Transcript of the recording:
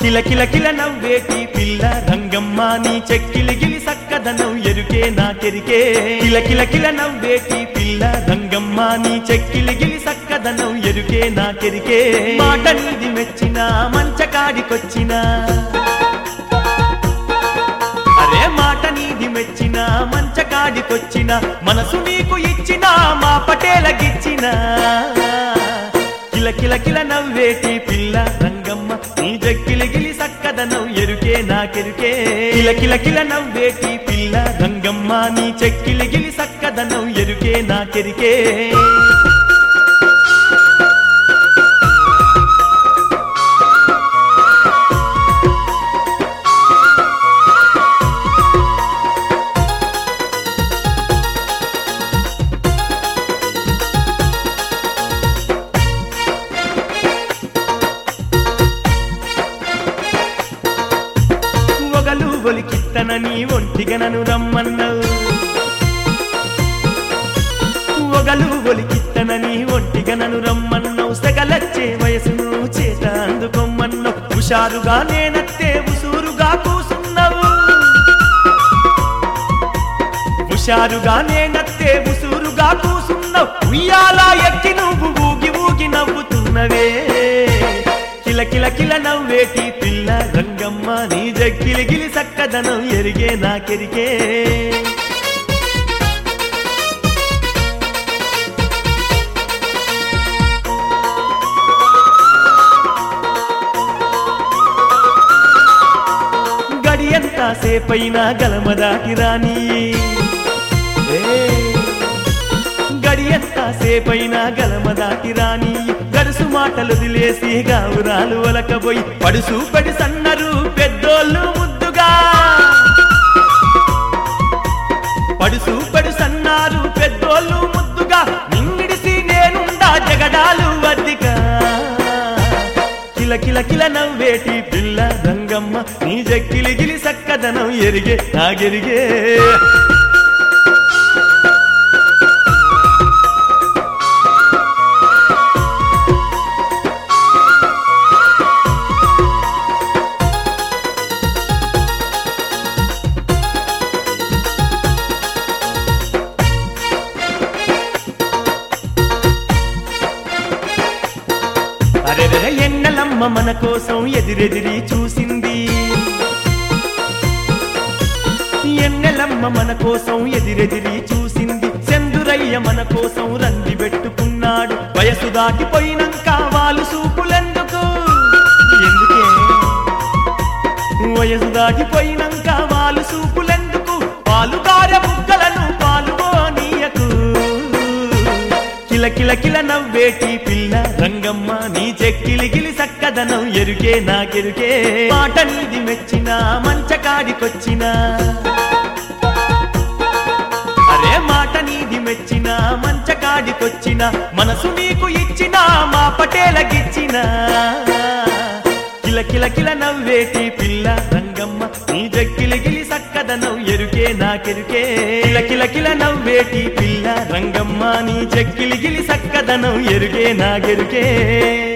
కిల కిల కిల నవ్వేటి పిల్ల రంగమ్మ నీ చెక్కిలి గిలి సక్కదనం ఎరుకే నాకెరికే కిల కిల కిల నవ్వేటి పిల్ల రంగమ్మ నీ చెక్కిలి గిలి సక్కదనం ఎరుకే నాకెరికే మాట నీది మెచ్చిన మంచకాడికొచ్చిన అరే మాట నీది మెచ్చిన మంచకాడికొచ్చిన మనసు నీకు ఇచ్చిన మా పటేలకిచ్చిన కిల కిల కిల నవ్వేటి పిల్ల రంగమ్మ నీ జక్కిలి గిలి సక్కదనం ఎరుకే నాకెరుకే కిల కిల కిల నవ్వేటి పిల్ల రంగమ్మ నీ చెక్కిలి గిలి సక్కదనం ఎరుకే నాకెరికే ఒగలు ఒలికిత్తనని ఒంటిగనను రమ్మన్నావు ఒగలు ఒలికిత్తనని ఒంటిగనను రమ్మన్నావు సెగలచ్చే వయసును చేత అందుకొమ్మన్నావు హుషారుగా నేనత్తే ఉసూరుగా కూసున్నావు హుషారుగా నేనత్తే ఉసూరుగా కూసున్నావు ఉయ్యాల ఎక్కి నువ్వు ఊగి ఊగి నవ్వుతున్నవే కిల కిల కిల నవ్వేటి పిల్ల రంగమ్మ నీ జగ్గిలి గిలి సక్కదనం ఎరిగే నాకెరిగే గడియంత సేపైనా గలమ దాటి రాని గడియంత సేపైనా గలమ దాటి రాని గడుసు మాటలు వదిలేసి గావురాలు ఒలకబోయి పడుసు పడి సన్నరు పెద్దోళ్ళు ముద్దుగా పడుసు పడు సన్నారు పెద్దోళ్ళు ముద్దుగా నింగిడిసి నేనుండా జగడాలు వద్దిగా కిల కిల కిల నవ్వేటి పిల్ల రంగమ్మ నీ జక్కిలి గిలి సక్కదనం ఎరిగే నాగెరిగే అరెరె ఎన్నెలమ్మ మన కోసం ఎదిరెదిరి చూసింది ఎన్నెలమ్మ మన కోసం ఎదిరెదిరి చూసింది చందురయ్య మన కోసం రంది పెట్టుకున్నాడు వయసు దాటిపోయినాక వాళ్ళు సూపులెందుకు ఎందుకే వయసు దాటిపోయినాక వాళ్ళు సూపులెందుకు పాలుగార బుగ్గలను పాలుగోనీయకు కిల కిల కిల నవ్వేటి పిల్ల రంగమ్మ నీ చెక్కిలి గిలి సక్కదనం ఎరుకే నాకెరుకే మాట నీది మెచ్చిన మంచకాడికొచ్చిన అరే మాట నీది మెచ్చిన మంచకాడికొచ్చిన మనసు నీకు ఇచ్చిన మా పటేలకిచ్చిన కిల కిల కిల నవ్వేటి పిల్ల రంగమ్మ నీ జక్కిలి గిలి సక్కదనం ఎరుకే నాకెరుకే కిల కిల కిల నవ్వేటి పిల్ల రంగమ్మ నీ జక్కిలి గిలి సక్కదనం ఎరుకే నాగెరుకే